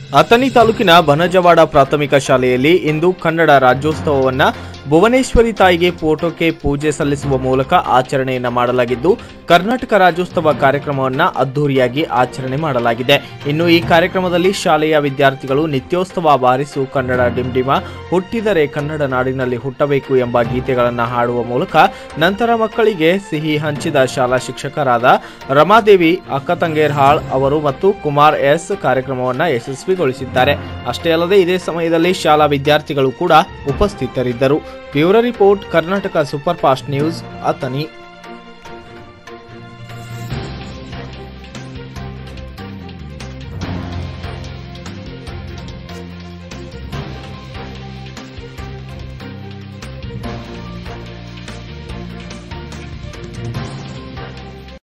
ಅಥಣಿ ತಾಲೂಕಿನ ಬನಜವಾಡ ಪ್ರಾಥಮಿಕ ಶಾಲೆಯಲ್ಲಿ ಇಂದು ಕನ್ನಡ ರಾಜ್ಯೋತ್ಸವವನ್ನ ಭುವನೇಶ್ವರಿ ತಾಯಿಗೆ ಫೋಟೋಕ್ಕೆ ಪೂಜೆ ಸಲ್ಲಿಸುವ ಮೂಲಕ ಆಚರಣೆಯನ್ನ ಮಾಡಲಾಗಿದ್ದು ಕರ್ನಾಟಕ ರಾಜ್ಯೋತ್ಸವ ಕಾರ್ಯಕ್ರಮವನ್ನ ಅದ್ದೂರಿಯಾಗಿ ಆಚರಣೆ ಮಾಡಲಾಗಿದೆ ಇನ್ನು ಈ ಕಾರ್ಯಕ್ರಮದಲ್ಲಿ ಶಾಲೆಯ ವಿದ್ಯಾರ್ಥಿಗಳು ನಿತ್ಯೋತ್ಸವ ಬಾರಿಸು ಕನ್ನಡ ಡಿಂಡಿಮ ಹುಟ್ಟಿದರೆ ಕನ್ನಡ ನಾಡಿನಲ್ಲಿ ಹುಟ್ಟಬೇಕು ಎಂಬ ಗೀತೆಗಳನ್ನು ಹಾಡುವ ಮೂಲಕ ನಂತರ ಮಕ್ಕಳಿಗೆ ಸಿಹಿ ಹಂಚಿದ ಶಾಲಾ ಶಿಕ್ಷಕರಾದ ರಮಾದೇವಿ ಅಕ್ಕತಂಗೇರ್ಹಾಳ್ ಅವರು ಮತ್ತು ಕುಮಾರ್ ಎಸ್ ಕಾರ್ಯಕ್ರಮವನ್ನು ಯಶಸ್ವಿಗೊಳಿಸಿದ್ದಾರೆ ಅಷ್ಟೇ ಅಲ್ಲದೆ ಇದೇ ಸಮಯದಲ್ಲಿ ಶಾಲಾ ವಿದ್ಯಾರ್ಥಿಗಳು ಕೂಡ ಉಪಸ್ಥಿತರಿದ್ದರು bureau report Karnataka super fast news Athani